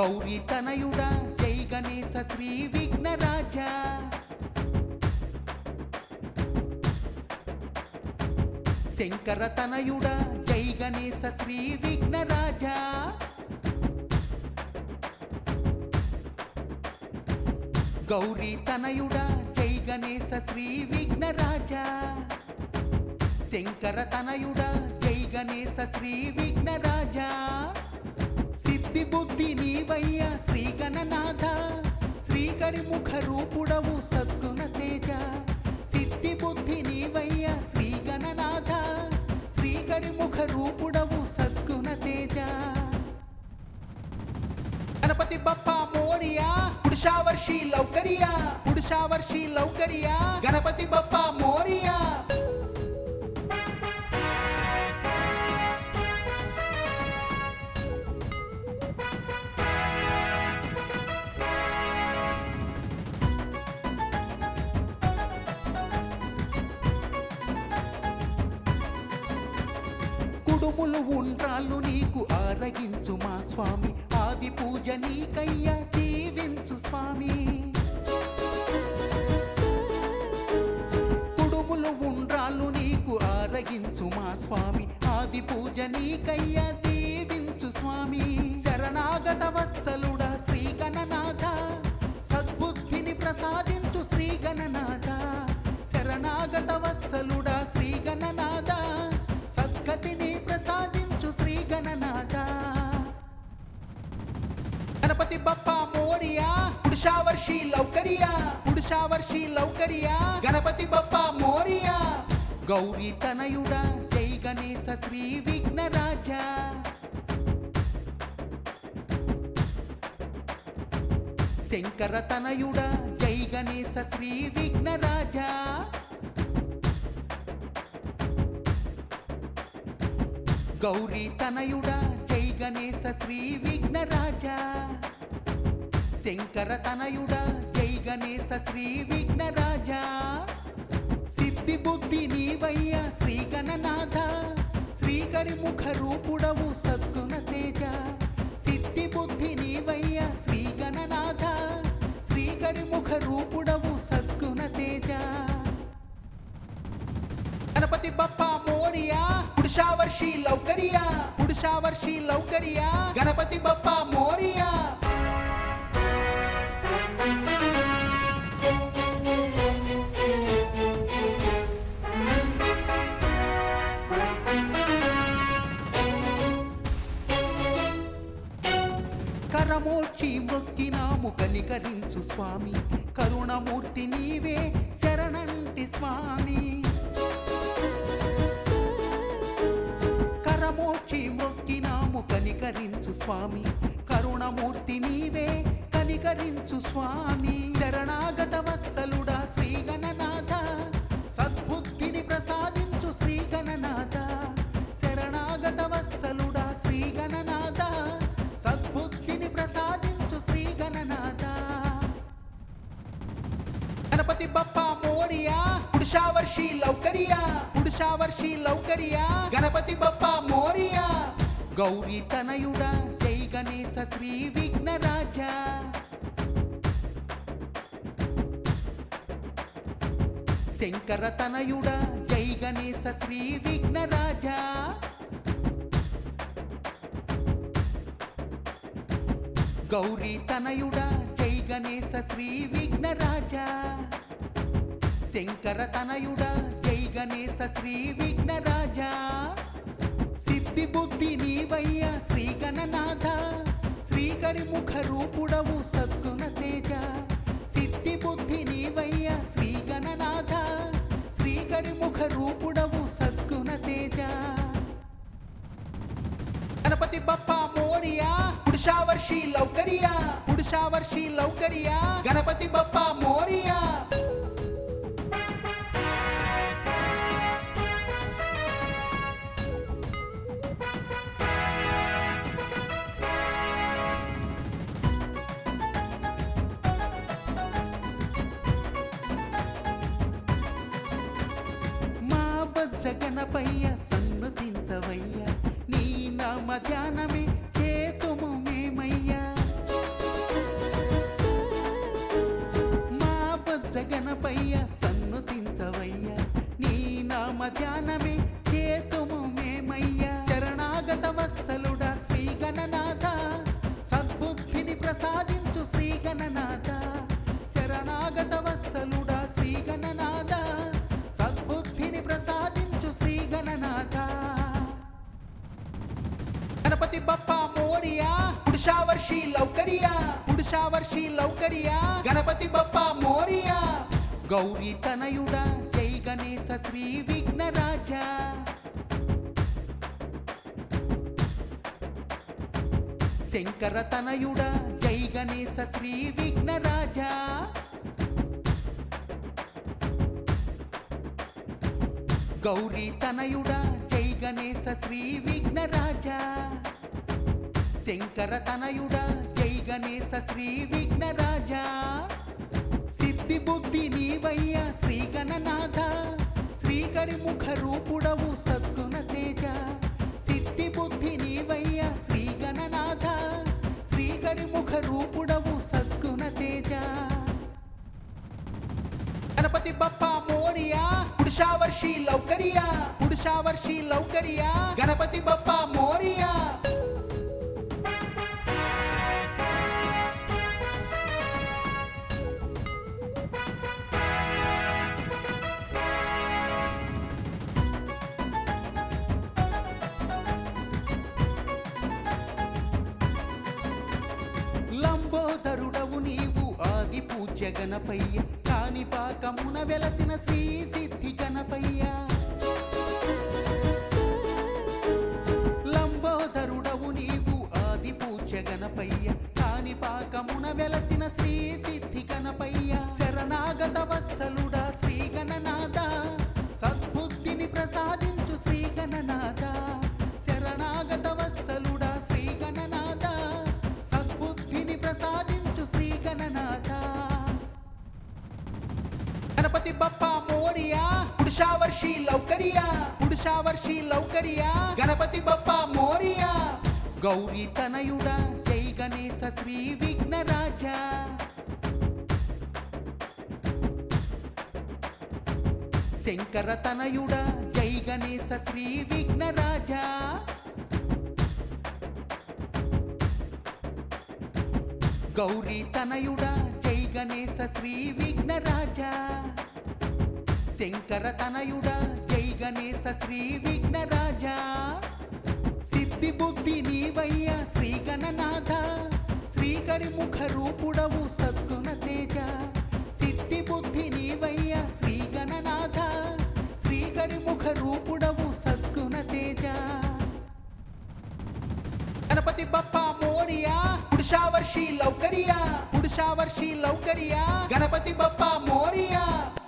గౌరీ తనయుడా జై గణేశ శ్రీ విఘ్నరాజా శంకర తనయుడా జై గణేశ శ్రీ విఘ్నరాజా గౌరీ తనయుడా జై గణేశ శ్రీ విఘ్నరాజా శంకర తనయుడా జై గణేశ శ్రీ విఘ్నరాజా సిద్ధి బుద్ధి నీవయ్య శ్రీ గణనాథ శ్రీకరి ముఖ రూపుడవు సద్గుణ తేజ సిద్ధి బుద్ధి నీవయ్య శ్రీ గణనాథ శ్రీకరి ముఖ రూపుడవు సద్గుణ తేజ గణపతి బప్ప మోరియా పురుషావర్షి లౌకరియా పురుషావర్షి లౌకరియా గణపతి బప్ప మోరియా కుడుములు ఉండ్రాళ్ళు నీకు ఆరగించు మా స్వామి ఆది పూజ నీకయ్యా దీవించు స్వామి కుడుములు ఉండ్రాళ్ళు నీకు ఆరగించు మా స్వామి ఆది పూజ నీకయ్యా దీవించు స్వామి శరణాగత వత్సలుడా శ్రీ గణనాథ సద్బుద్ధిని ప్రసాదించు శ్రీ గణనాథ శరణాగత వత్సలుడా శ్రీ గణనాథ సద్గతిని ప్రసాదించు శ్రీ గణనాథ గణపతి బప్ప మోరియా పురుషావర్షి లౌకరియా పురుషావర్షి లౌకరియా గణపతి బప్ప మోరియా గౌరీ తనయుడా జై గణేశ శ్రీ విఘ్నరాజా శంకర తనయుడా జై గణేశ శ్రీ విఘ్నరాజా గౌరీ తనయుడా జై గణేశ శ్రీ విఘ్నరాజా శంకర తనయుడా జై గణేశ శ్రీ విఘ్నరాజా సిద్ధి బుద్ధి నీవయ్య శ్రీ గణనాథ శ్రీకరి ముఖ రూపుడవు సద్గుణ తేజ సిద్ధి బుద్ధి నీవయ్య శ్రీ గణనాథ శ్రీకరి ముఖ రూపుడవు సద్గుణ తేజ గణపతి బప్ప మోరియా పురుషావర్షి లౌకరియా పురుషావర్షి లౌకరియా గణపతి బప్ప మోరియా కరమోర్చి మొక్కినాము కనికరించు స్వామి కరుణమూర్తి నీవే శరణంటి స్వామి కరమోక్షి మొక్కినాము కనికరించు స్వామి కరుణమూర్తి నీవే కనికరించు స్వామి శరణాగత వత్సలుడా శ్రీ గణనాథ సద్బుద్ధిని ప్రసాదించు శ్రీ గణనాథ శరణాగత వత్సలుడా శ్రీ గణనాథ సద్బుద్ధిని ప్రసాదించు శ్రీ గణనాథ గణపతి బప్ప మోరియా పురుషావర్షి లౌకరియా పురుషావర్షి లౌకరియా గణపతి బప్ప మోరియా గౌరీ తనయుడా జై గణేశ శ్రీ విఘ్నరాజా శంకర తనయుడా జై గణేశ శ్రీ విఘ్నరాజా గౌరీ తనయుడా జై గణేశ శ్రీ విఘ్నరాజా శంకర తనయుడా జై గణేశ శ్రీ విఘ్నరాజా సిద్ధి బుద్ధి నీవయ్య శ్రీ గణనాథ శ్రీకరి ముఖ రూపుడవు సద్గుణ తేజ సిద్ధి బుద్ధి నీవయ్య శ్రీ గణనాథ శ్రీకరి ముఖ రూపుడవు సద్గుణ తేజ గణపతి బప్ప మోరియా పురుషావర్షి లౌకరియా పురుషావర్షి లౌకరియా గణపతి బప్ప మోరియా మా బజ్జ గణపయ్య సన్నుతించవయ్య నీ నామ ధ్యానమే చేతుము మేమయ్యా ప్రసాదించు శ్రీ గణనాథ శరణాగత వత్సలుడా శ్రీ గణనాథ సద్బుద్ధిని ప్రసాదించు శ్రీ గణనాథ గణపతి బప్ప మోరియా పురుషావర్షి లౌకరియా పురుషావర్షి లౌకరియా గణపతి బప్ప మోరియా గౌరీ తనయుడా జై గణేశ శ్రీ విఘ్నరాజా శంకర తనయుడా జై గణేశ శ్రీ విఘ్నరాజా గౌరీ తనయుడా జై గణేశ శ్రీ విఘ్నరాజా శంకర తనయుడా జై గణేశ శ్రీ విఘ్నరాజా సిద్ధి బుద్ధి నీవయ్య శ్రీ గణనాథ శ్రీకరి ముఖ రూపుడవు సద్గుణ తేజ సిద్ధి బుద్ధి నీవయ్య శ్రీ గణనాథ శ్రీకరి ముఖ రూపుడవు సద్గుణ తేజ గణపతి బప్ప మోరియా పురుషావర్షి లౌకరియా పురుషావర్షి లౌకరియా గణపతి బప్ప మోరియా లంబోదరుడవు నీవు ఆది పూజ్య గణపయ్య కాని పాకమున వెలసిన శ్రీ సిద్ధి గణపయ్య లంబోదరుడవు నీవు ఆది పూజ్య గణపయ్య కాని పాకమున వెలసిన శ్రీ సిద్ధి గణపయ్య శరణాగత వత్సలుడా శ్రీ గణనాథ సద్బుద్ధిని ప్రసాదించు శ్రీ గణనాథ శరణాగత వత్సలుడా శ్రీ గణనాథ సద్బుద్ధిని ప్రసాదించు శ్రీ గణనాథ గణపతి బప్ప మోరియా పురుషావర్షి లౌకరియా పురుషావర్షి లౌకరియా గణపతి బప్ప మోరియా గౌరీ తనయుడా జై గణేశ శ్రీ విఘ్నరాజా శంకర తనయుడా జై గణేశ శ్రీ విఘ్నరాజా గౌరీ తనయుడా జై గణేశ శ్రీ విఘ్నరాజా శంకర తనయుడా జై గణేశ శ్రీ విఘ్నరాజా సిద్ధి బుద్ధి నీవయ్య శ్రీ గణనాథ శ్రీకరి ముఖ రూపుడవు సద్గుణ తేజ సిద్ధి బుద్ధి నీవయ్య శ్రీ గణనాథ శ్రీకరి ముఖ రూపుడవు సద్గుణ తేజ గణపతి బప్ప మోరియా పురుషావర్షి లౌకరియా పురుషావర్షి లౌకరియా గణపతి బప్ప మోరియా